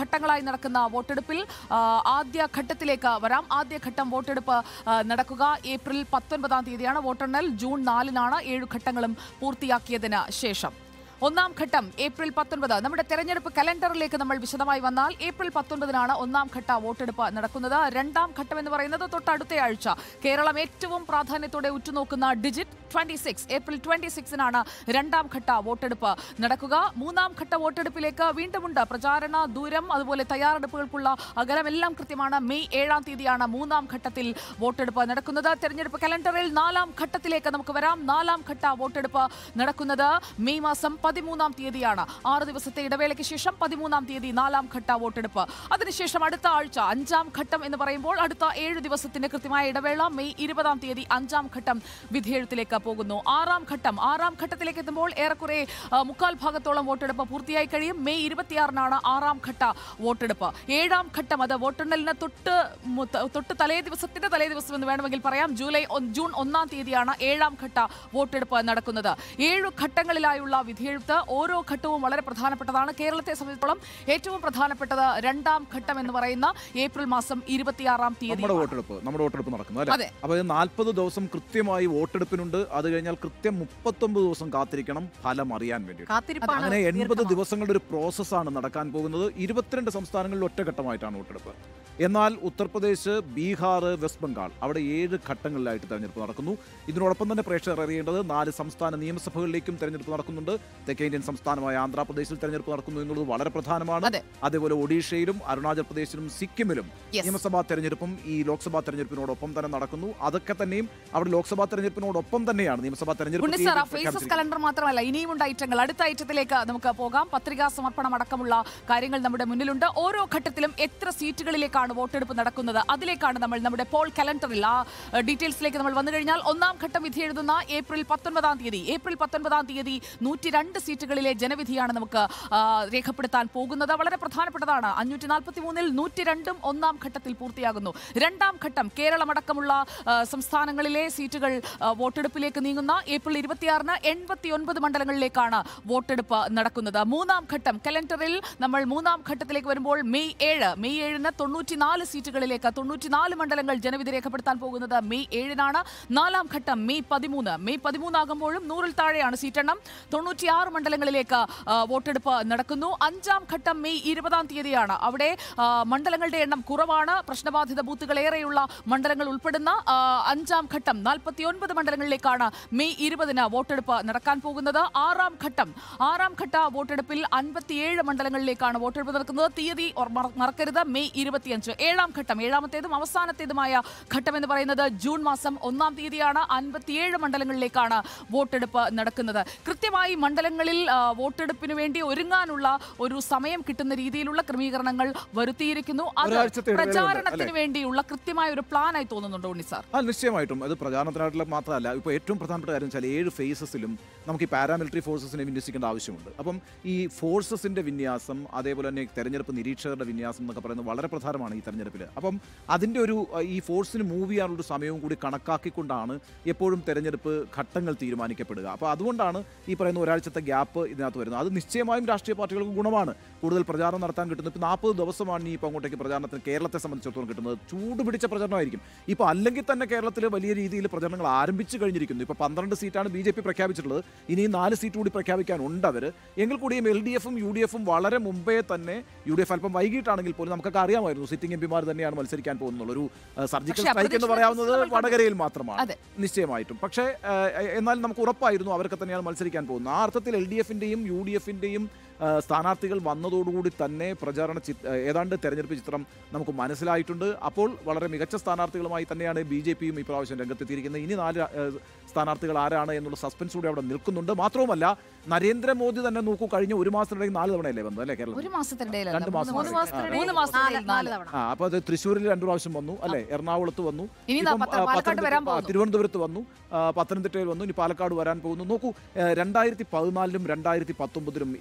ഘട്ടങ്ങളായി നടക്കുന്ന വോട്ടെടുപ്പിൽ ആ, ആദ്യ ഘട്ടത്തിലേക്ക് വരാം ആദ്യഘട്ടം വോട്ടെടുപ്പ് ആ, നടക്കുക ഏപ്രിൽ പത്തൊൻപതാം തീയതിയാണ് വോട്ടെണ്ണൽ ജൂൺ നാലിനാണ് ഏഴു ഘട്ടങ്ങളും പൂർത്തിയാക്കിയതിന് ശേഷം ഒന്നാം ഘട്ടം ഏപ്രിൽ പത്തൊൻപത് നമ്മുടെ തെരഞ്ഞെടുപ്പ് കലണ്ടറിലേക്ക് നമ്മൾ വിശദമായി വന്നാൽ ഏപ്രിൽ പത്തൊൻപതിനാണ് ഒന്നാം ഘട്ട വോട്ടെടുപ്പ് നടക്കുന്നത് രണ്ടാം ഘട്ടം എന്ന് പറയുന്നത് തൊട്ടടുത്ത ആഴ്ച കേരളം ഏറ്റവും പ്രാധാന്യത്തോടെ ഉറ്റുനോക്കുന്ന digit twenty six April twenty സിക്സിനാണ് രണ്ടാം ഘട്ട വോട്ടെടുപ്പ് നടക്കുക മൂന്നാം ഘട്ട വോട്ടെടുപ്പിലേക്ക് വീണ്ടുമുണ്ട് പ്രചാരണ ദൂരം അതുപോലെ തയ്യാറെടുപ്പുകൾക്കുള്ള അകലമെല്ലാം കൃത്യമാണ് മെയ് ഏഴാം തീയതിയാണ് മൂന്നാം ഘട്ടത്തിൽ വോട്ടെടുപ്പ് നടക്കുന്നത് തെരഞ്ഞെടുപ്പ് കലണ്ടറിൽ നാലാം ഘട്ടത്തിലേക്ക് നമുക്ക് വരാം നാലാം ഘട്ട വോട്ടെടുപ്പ് നടക്കുന്നത് മെയ് മാസം പതിമൂന്നാം തീയതിയാണ് ആറ് ദിവസത്തെ ഇടവേളയ്ക്ക് ശേഷം പതിമൂന്നാം തീയതി നാലാം ഘട്ട വോട്ടെടുപ്പ് അതിനുശേഷം അടുത്ത ആഴ്ച അഞ്ചാം ഘട്ടം എന്ന് പറയുമ്പോൾ അടുത്ത ഏഴ് ദിവസത്തിന്റെ കൃത്യമായ ഇടവേള മെയ് ഇരുപതാം തീയതി അഞ്ചാം ഘട്ടം വിധിയെഴുത്തിലേക്ക് പോകുന്നു ആറാം ഘട്ടം ആറാം ഘട്ടത്തിലേക്ക് എത്തുമ്പോൾ ഏറെക്കുറെ ആ, മുക്കാൽ ഭാഗത്തോളം വോട്ടെടുപ്പ് പൂർത്തിയായി കഴിയും മെയ് ഇരുപത്തിയാറിനാണ് ആറാം ഘട്ട വോട്ടെടുപ്പ് ഏഴാം ഘട്ടം അത് വോട്ടെണ്ണലിന് തൊട്ട് മു- തൊട്ട് തലേ ദിവസത്തിന്റെ തലേ ദിവസം എന്ന് വേണമെങ്കിൽ പറയാം ജൂലൈ ഒന്ന്- ജൂൺ ഒന്നാം തീയതിയാണ് ഏഴാം ഘട്ട വോട്ടെടുപ്പ് നടക്കുന്നത് ഏഴു ഘട്ടങ്ങളിലായുള്ള വിധിയെഴുത്ത് ഓരോ ഘട്ടവും വളരെ പ്രധാനപ്പെട്ടതാണ് കേരളത്തെ സംബന്ധിച്ചിടത്തോളം ഏറ്റവും പ്രധാനപ്പെട്ടത് രണ്ടാം ഘട്ടം എന്ന് പറയുന്ന ഏപ്രിൽ മാസം ഇരുപത്തിയാറാം തീയതി നമ്മുടെ വോട്ടെടുപ്പ് നമ്മുടെ വോട്ടെടുപ്പ് നടക്കുന്നു അതെ. അല്ലേ അപ്പൊ നാൽപ്പത് ദിവസം കൃത്യമായി വോട്ടെടുപ്പിനുണ്ട് അത് കഴിഞ്ഞാൽ കൃത്യം മുപ്പത്തൊമ്പത് ദിവസം കാത്തിരിക്കണം ഫലം അറിയാൻ വേണ്ടി കാത്തിരിപ്പാണ് അങ്ങനെ എൺപത് ദീർഘമാ. ദിവസങ്ങളുടെ ഒരു പ്രോസസ്സാണ് നടക്കാൻ പോകുന്നത് ഇരുപത്തിരണ്ട് സംസ്ഥാനങ്ങളിൽ ഒറ്റഘട്ടമായിട്ടാണ് വോട്ടെടുപ്പ് എന്നാൽ ഉത്തർപ്രദേശ് ബീഹാർ വെസ്റ്റ് ബംഗാൾ അവിടെ ഏഴ് ഘട്ടങ്ങളിലായിട്ട് തെരഞ്ഞെടുപ്പ് നടക്കുന്നു ഇതിനോടൊപ്പം തന്നെ പ്രേക്ഷകർ അറിയേണ്ടത് നാല് സംസ്ഥാന നിയമസഭകളിലേക്കും തെരഞ്ഞെടുപ്പ് നടക്കുന്നുണ്ട് തെക്കേ ഇന്ത്യൻ സംസ്ഥാനമായ ആന്ധ്രാപ്രദേശിൽ തെരഞ്ഞെടുപ്പ് നടക്കുന്നു എന്നുള്ളത് വളരെ പ്രധാനമാണ് അതെ. അതേപോലെ ഒഡീഷയിലും അരുണാചൽ പ്രദേശിലും സിക്കിമിലും Yes. നിയമസഭാ തെരഞ്ഞെടുപ്പും ഈ ലോക്സഭാ തെരഞ്ഞെടുപ്പിനോടൊപ്പം തന്നെ നടക്കുന്നു അതൊക്കെ തന്നെയും അവിടെ ലോക്സഭാ തെരഞ്ഞെടുപ്പിനോടൊപ്പം തന്നെയാണ് നിയമസഭാ തെരഞ്ഞെടുപ്പ് ഉണ്ണി സാർ ആ തീയതി ഫേസസ് പ്രഖ്യാപിച്ചിരിക്കുന്നത്. കലണ്ടർ മാത്രമല്ല ഇനിയുമുണ്ട് ഐറ്റങ്ങൾ അടുത്ത ഐറ്റത്തിലേക്ക് നമുക്ക് പോകാം പത്രികാ സമർപ്പണം അടക്കമുള്ള കാര്യങ്ങൾ നമ്മുടെ മുന്നിലുണ്ട് ഓരോ ഘട്ടത്തിലും എത്ര സീറ്റുകളിലേക്കാണ് വോട്ടെടുപ്പ് നടക്കുന്നത് അതിലേക്കാണ് നമ്മൾ നമ്മുടെ പോൾ കലണ്ടറിൽ ആ ഏഹ്, ഡീറ്റെയിൽസിലേക്ക് നമ്മൾ വന്നു കഴിഞ്ഞാൽ ഒന്നാം ഘട്ടം വിധി എഴുതുന്ന ഏപ്രിൽ പത്തൊൻപതാം തീയതി ഏപ്രിൽ പത്തൊൻപതാം തീയതി നൂറ്റി രണ്ട് സീറ്റുകളിലെ ജനവിധിയാണ് നമുക്ക് ആ, രേഖപ്പെടുത്താൻ പോകുന്നത് വളരെ പ്രധാനപ്പെട്ടതാണ് അഞ്ഞൂറ്റി നാൽപ്പത്തി മൂന്നിൽ നൂറ്റി രണ്ടും ഒന്നാം ഘട്ടത്തിൽ പൂർത്തിയാകുന്നു രണ്ടാം ഘട്ടം കേരളമടക്കമുള്ള ആ, സംസ്ഥാനങ്ങളിലെ സീറ്റുകൾ ആ, വോട്ടെടുപ്പിലേക്ക് നീങ്ങുന്ന ഏപ്രിൽ ഇരുപത്തിയാറിന് എൺപത്തി ഒൻപത് മണ്ഡലങ്ങളിലേക്കാണ് വോട്ടെടുപ്പ് നടക്കുന്നത് മൂന്നാം ഘട്ടം കലണ്ടറിൽ നമ്മൾ മൂന്നാം ഘട്ടത്തിലേക്ക് വരുമ്പോൾ മെയ് ഏഴ് മെയ് ഏഴിന് തൊണ്ണൂറ്റിനാല് സീറ്റുകളിലേക്ക് തൊണ്ണൂറ്റിനാല് മണ്ഡലങ്ങൾ ജനവിധി രേഖപ്പെടുത്താൻ പോകുന്നത് മെയ് ഏഴിനാണ് നാലാം ഘട്ടം മെയ് പതിമൂന്ന് മെയ് പതിമൂന്നാകുമ്പോഴും നൂറിൽ താഴെയാണ് സീറ്റെണ്ണം തൊണ്ണൂറ്റിയാറ് മണ്ഡലങ്ങളിലേക്ക് ആ, വോട്ടെടുപ്പ് നടക്കുന്നു അഞ്ചാം ഘട്ടം മെയ് ഇരുപതാം തീയതിയാണ് അവിടെ ആ, മണ്ഡലങ്ങളുടെ എണ്ണം കുറവാണ് പ്രശ്നബാധിത ബൂത്തുകൾ ഏറെയുള്ള മണ്ഡലങ്ങൾ ഉൾപ്പെടുന്ന ആ, അഞ്ചാം ഘട്ടം നാൽപ്പത്തിയൊൻപത് മണ്ഡലങ്ങളിലേക്കാണ് മെയ് ഇരുപതിന് വോട്ടെടുപ്പ് നടക്കാൻ പോകുന്നത് ആറാം ഘട്ടം ആറാം ഘട്ട വോട്ടെടുപ്പിൽ അൻപത്തിയേഴ് മണ്ഡലങ്ങളിലേക്കാണ് വോട്ടെടുപ്പ് നടക്കുന്നത് തീയതി ഓർ- മറ- മറക്കരുത് മെയ് ഇരുപത്തിയഞ്ച് ഏഴാം ഘട്ടം ഏഴാമത്തേതും അവസാനത്തേതുമായ ഘട്ടം എന്ന് പറയുന്നത് ജൂൺ മാസം ഒന്നാം തീയതിയാണ് അൻപത്തിയേഴ് മണ്ഡലങ്ങളിലേക്കാണ് വോട്ടെടുപ്പ് നടക്കുന്നത് കൃത്യമായി മണ്ഡലങ്ങളിൽ ആ, വോട്ടെടുപ്പിന് വേണ്ടി ഒരുങ്ങാനുള്ള ഒരു സമയം കിട്ടുന്ന രീതിയിലുള്ള ക്രമീകരണങ്ങൾ വരുത്തിയിരിക്കുന്നു അത് ഒരാഴ്ചത്തെ ഇടവേളയുണ്ട്, പ്രചാരണത്തിന് അല്ലേ? വേണ്ടിയുള്ള കൃത്യമായ ഒരു പ്ലാനായി തോന്നുന്നുണ്ടോ ഉണ്ണി സാർ ആ നിശ്ചയമായിട്ടും അത് പ്രചാരണത്തിനായിട്ടുള്ള മാത്രമല്ല ഇപ്പോൾ ഏറ്റവും പ്രധാനപ്പെട്ട കാര്യം വെച്ചാൽ ഏഴ് ഫേസസിലും നമുക്ക് ഈ പാരാമിലിറ്ററി ഫോഴ്സസിനെ വിന്യസിക്കേണ്ട ആവശ്യമുണ്ട് അപ്പം ഈ ഫോഴ്സസിന്റെ വിന്യാസം അതേപോലെ തന്നെ തെരഞ്ഞെടുപ്പ് നിരീക്ഷകരുടെ വിന്യാസം എന്നൊക്കെ പറയുന്നത് വളരെ പ്രധാനമാണ് ഈ തെരഞ്ഞെടുപ്പിൽ അപ്പം അതിൻ്റെ ഒരു അഹ്, ഈ ഫോഴ്സിന് മൂവ് ചെയ്യാനുള്ള ഒരു സമയവും കൂടി കണക്കാക്കിക്കൊണ്ടാണ് എപ്പോഴും തെരഞ്ഞെടുപ്പ് ഘട്ടങ്ങൾ തീരുമാനിക്കപ്പെടുക അപ്പോൾ അതുകൊണ്ടാണ് ഈ പറയുന്ന ഒരാഴ്ചത്തെ ഗ്യാപ്പ് ഇതിനകത്ത് വരുന്നത് അത് നിശ്ചയമായും രാഷ്ട്രീയ പാർട്ടികൾക്ക് ഗുണമാണ് കൂടുതൽ പ്രചാരണം നടത്താൻ കിട്ടുന്നത് ഇപ്പോൾ നാൽപ്പത് ദിവസമാണ് ഈ ഇപ്പോൾ അങ്ങോട്ടേക്ക് പ്രചാരണത്തിന് കേരളത്തെ സംബന്ധിച്ചിടത്തോളം കിട്ടുന്നത് ചൂട് പിടിച്ച പ്രചരണമായിരിക്കും ഇപ്പോൾ അല്ലെങ്കിൽ തന്നെ കേരളത്തിൽ വലിയ രീതിയിൽ പ്രചരണങ്ങൾ ആരംഭിച്ചു കഴിഞ്ഞിരിക്കുന്നു ഇപ്പോൾ പന്ത്രണ്ട് സീറ്റാണ് ബി ജെ പി പ്രഖ്യാപിച്ചിട്ടുള്ളത് ഇനിയും നാല് സീറ്റ് കൂടി പ്രഖ്യാപിക്കാനുണ്ട് അവർ എങ്കിൽ കൂടിയും എൽ ഡി എഫും യു ഡി എഫും വളരെ മുമ്പേ തന്നെ യു ഡി എഫ് അല്പം വൈകിട്ടാണെങ്കിൽ പോലും നമുക്കൊക്കെ അറിയാമായിരുന്നു സിറ്റിംഗ് എം പിമാർ തന്നെയാണ് മത്സരിക്കാൻ പോകുന്നത് ഒരു സർജിക്കൽ പക്ഷേ സ്ട്രൈക്ക് എന്ന് അപ്രതീക്ഷിത പറയാവുന്നത് ദിവസം നമ്മൾ വടകരയിൽ മാത്രമാണ് അതെ. നിശ്ചയമായിട്ടും പക്ഷേ ഏഹ്, എന്നാൽ നമുക്ക് ഉറപ്പായിരുന്നു അവരൊക്കെ തന്നെയാണ് മത്സരിക്കാൻ പോകുന്നത് ആ അർത്ഥത്തിൽ എൽ ഡി എഫിൻ്റെയും യു ഡി എഫിൻ്റെയും സ്ഥാനാർത്ഥികൾ വന്നതോടുകൂടി തന്നെ പ്രചാരണ ചി ഏഹ്, ഏതാണ്ട് തെരഞ്ഞെടുപ്പ് ചിത്രം നമുക്ക് മനസ്സിലായിട്ടുണ്ട് അപ്പോൾ വളരെ മികച്ച സ്ഥാനാർത്ഥികളുമായി തന്നെയാണ് ബി ജെ പിയും ഇപ്രാവശ്യം രംഗത്തെത്തിയിരിക്കുന്നത് ഇനി നാല് ഏഹ്, സ്ഥാനാർത്ഥികൾ ആരാണ് എന്നുള്ള സസ്പെൻസ് കൂടി അവിടെ നിൽക്കുന്നുണ്ട് മാത്രവുമല്ല നരേന്ദ്രമോദി തന്നെ നോക്കൂ കഴിഞ്ഞ ഒരു മാസത്തിനിടയിൽ നാല് തവണയല്ലേ വന്നത് അല്ലേ കേരളം ഒരു മാസത്തിനിടയിലല്ല രണ്ട് മാസം മൂന്ന് ആ, മാസത്തിനിടയിൽ മൂന്ന് നാല് മാസത്തിനിടയിൽ നാല് നാല് തവണ ആ അപ്പോൾ അത് തൃശ്ശൂരിൽ രണ്ടു പ്രാവശ്യം വന്നു അല്ലേ എറണാകുളത്ത് വന്നു ഇനി ദാ ഇപ്പം, പത്ത- ആ, പാലക്കാട് പത്തനംതിട്ട- വരാൻ ആ, പോകുന്നു. തിരുവനന്തപുരത്ത് വന്നു ആ, പത്തനംതിട്ടയിൽ വന്നു ഇനി പാലക്കാട് വരാൻ പോകുന്നു നോക്കൂ രണ്ടായിരത്തി പതിനാലിലും രണ്ടായിരത്തി പത്തൊമ്പതിലും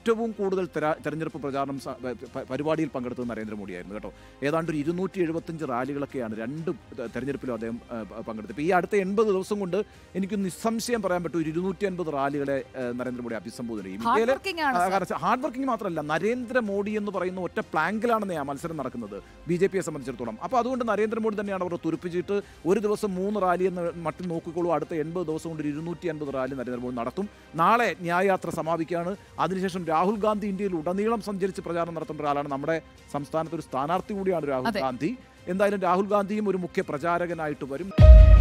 ഏറ്റവും കൂടുതൽ തെര- തെരഞ്ഞെടുപ്പ് പ്രചാരണം സ- പ- പ- പരിപാടിയിൽ പങ്കെടുത്തത് നരേന്ദ്രമോദിയായിരുന്നു കേട്ടോ ഏതാണ്ട് ഒരു ഇരുന്നൂറ്റി എഴുപത്തഞ്ച് റാലികളൊക്കെയാണ് രണ്ട് ത- തെരഞ്ഞെടുപ്പിലും അദ്ദേഹം ആ, പ- പങ്കെടുത്തത് ഇപ്പോൾ ഈ അടുത്ത എൺപത് ദിവസം കൊണ്ട് എനിക്ക് നിസ്സംശയം പറയാൻ പറ്റും ഒരു ഇരുന്നൂറ്റി അൻപത് റാലികളെ ആ, നരേന്ദ്രമോദി അഭിസംബോധന ചെയ്യും ഹാർഡ് ഇന്ത്യയിലെ വർക്കിംഗ് ആണ് സർ. ഹാർഡ് വർക്കിംഗ് മാത്രമല്ല നരേന്ദ്രമോദി എന്ന് പറയുന്ന ഒറ്റ പ്ലാങ്കിലാണ് ആ മത്സരം നടക്കുന്നത് ബി ജെ പിയെ സംബന്ധിച്ചിടത്തോളം അപ്പോൾ അതുകൊണ്ട് നരേന്ദ്രമോദി തന്നെയാണ് അവർ തുരുപ്പിച്ചിട്ട് ഒരു ദിവസം മൂന്ന് റാലി എന്ന് മട്ടിൽ നോക്കിക്കോളൂ അടുത്ത എൺപത് ദിവസം കൊണ്ട് ഒരു ഇരുന്നൂറ്റി അൻപത് റാലി നരേന്ദ്രമോദി നടത്തും നാളെ ന്യായയാത്ര സമാപിക്കുകയാണ് അതിനുശേഷം രാഹുൽ ഗാന്ധി ഇന്ത്യയിൽ ഉടനീളം സഞ്ചരിച്ച് പ്രചാരണം നടത്തേണ്ട ഒരാളാണ് നമ്മുടെ സംസ്ഥാനത്ത് ഒരു സ്ഥാനാർത്ഥി കൂടിയാണ് രാഹുൽ അതെ. ഗാന്ധി എന്തായാലും രാഹുൽ ഗാന്ധിയും ഒരു മുഖ്യ പ്രചാരകനായിട്ട് വരും